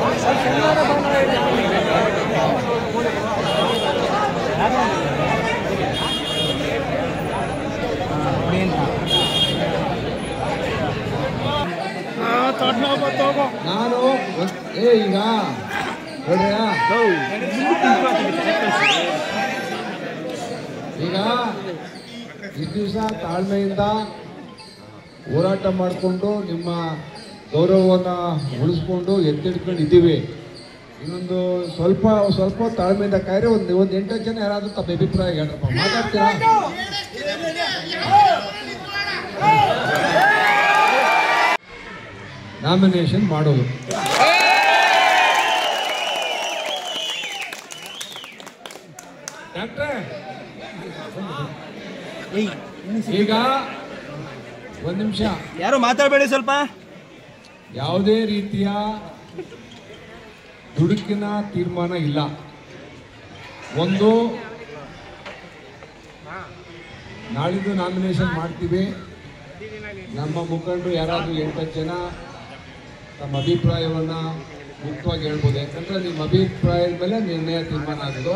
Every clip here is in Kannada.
ನಾನು ಒಂದ್- ಏ ಈಗ ನೋಡ್ರಿಯಾ ಈಗ ಇಷ್ಟು ದಿವಸ ತಾಳ್ಮೆಯಿಂದ ಹೋರಾಟ ಮಾಡಿಕೊಂಡು ನಿಮ್ಮ ಗೌರವವನ್ನು ಉಳಿಸ್ಕೊಂಡು ಎತ್ತಿಡ್ಕೊಂಡು ಇದ್ದೀವಿ ಇನ್ನೊಂದು ಸ್ವಲ್ಪ ಸ್ವಲ್ಪ ತಾಳ್ಮೆಯಿಂದ ಕಾಯ್ರೆ ಒಂದು ಒಂದು ಎಂಟು ಜನ ಯಾರಾದ್ರೂ ತಮ್ಮ ಅಭಿಪ್ರಾಯ ಹೇಳ್ರಪ್ಪ ಮಾತಾಡ್ತೀರಾ ನಾಮಿನೇಷನ್ ಮಾಡೋದು ಡಾಕ್ಟ್ರೆ ಈಗ ಒಂದು ನಿಮಿಷ ಯಾರು ಮಾತಾಡಬೇಡಿ ಸ್ವಲ್ಪ ಯಾವುದೇ ರೀತಿಯ ದುಡುಕಿನ ತೀರ್ಮಾನ ಇಲ್ಲ ಒಂದು ನಾಳಿದ್ದು ನಾಮಿನೇಷನ್ ಮಾಡ್ತೀವಿ ನಮ್ಮ ಮುಖಂಡರು ಯಾರಾದರೂ ಎಂಟತ್ತು ಜನ ತಮ್ಮ ಅಭಿಪ್ರಾಯವನ್ನ ಮುಕ್ತವಾಗಿ ಹೇಳ್ಬೋದು ಯಾಕಂದ್ರೆ ನಿಮ್ಮ ಅಭಿಪ್ರಾಯದ ಮೇಲೆ ನಿರ್ಣಯ ತೀರ್ಮಾನ ಆಗೋದು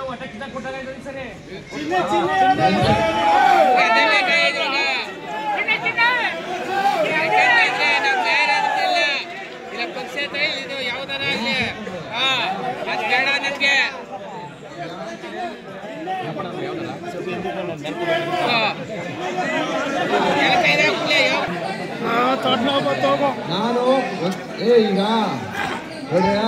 ಇಲ್ಲ ಪಕ್ಷೇತರ ಇದು ಯಾವ್ದಾರ ಆಗ್ಲಿ ಹಾ ಅದ್ ಬೇಡ ನನ್ಗೆ ಹಾ. ಎಲ್ಲ ಕೈದಾಗ ಕೂಡ್ಲೆ, ಯೋ. ನಾನು ಒಂದ್- ಏ ಈಗ ನೋಡ್ರಿಯಾ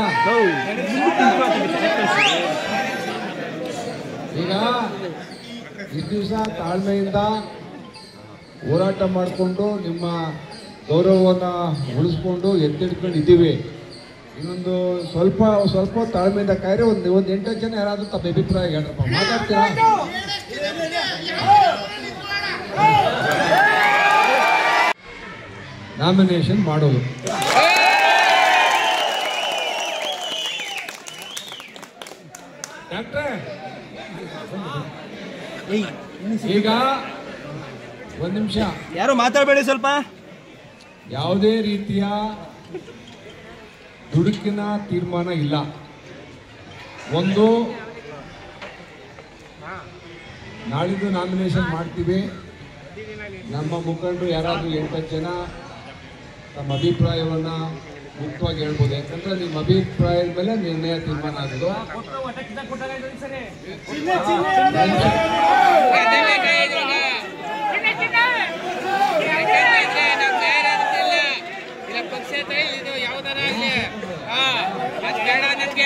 ಈಗ ಇಷ್ಟು ದಿವಸ ತಾಳ್ಮೆಯಿಂದ ಹೋರಾಟ ಮಾಡಿಕೊಂಡು ನಿಮ್ಮ ಗೌರವವನ್ನು ಉಳಿಸ್ಕೊಂಡು ಎತ್ತಿಡ್ಕೊಂಡು ಇದ್ದೀವಿ ಇನ್ನೊಂದು ಸ್ವಲ್ಪ ಸ್ವಲ್ಪ ತಾಳ್ಮೆಯಿಂದ ಕಾಯ್ರೆ ಒಂದು ಒಂದು ಎಂಟು ಜನ ಯಾರಾದ್ರೂ ತಮ್ಮ ಅಭಿಪ್ರಾಯ ಹೇಳ್ರಪ್ಪ ಮಾತಾಡ್ತೀರಾ ನಾಮಿನೇಷನ್ ಮಾಡೋದು ಡಾಕ್ಟ್ರೆ ಈಗ ಒಂದು ನಿಮಿಷ ಯಾರು ಮಾತಾಡಬೇಡಿ ಸ್ವಲ್ಪ ಯಾವುದೇ ರೀತಿಯ ದುಡುಕಿನ ತೀರ್ಮಾನ ಇಲ್ಲ ಒಂದು ನಾಳಿದ್ದು ನಾಮಿನೇಷನ್ ಮಾಡ್ತೀವಿ ನಮ್ಮ ಮುಖಂಡರು ಯಾರಾದರೂ ಎಂಟತ್ತು ಜನ ತಮ್ಮ ಅಭಿಪ್ರಾಯವನ್ನ ಮುಕ್ತವಾಗಿ ಹೇಳ್ಬೋದು ಯಾಕಂದ್ರೆ ನಿಮ್ಮ ಅಭಿಪ್ರಾಯದ ಮೇಲೆ ನಿರ್ಣಯ ತೀರ್ಮಾನ ಆಗೋದು ಗದ್ದೆಲೆ ಕೈ ಇದ್ರಾಗ. ಯಾಕಂದ್ರೆ ಇದ್ರೆ ನಾವ್ ಬೇರೆ ಅದಕ್ಕಿಲ್ಲ. ಇಲ್ಲ ಪಕ್ಷೇತರ ಇದು ಯಾವ್ದಾರ ಆಗ್ಲಿ ಹಾ ಅದ್ ಬೇಡ ನನ್ಗೆ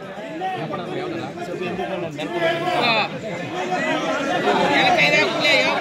ಹಾ. ಎಲ್ಲ ಕೈದಾಗ ಕೂಡ್ಲೆ, ಯೋ.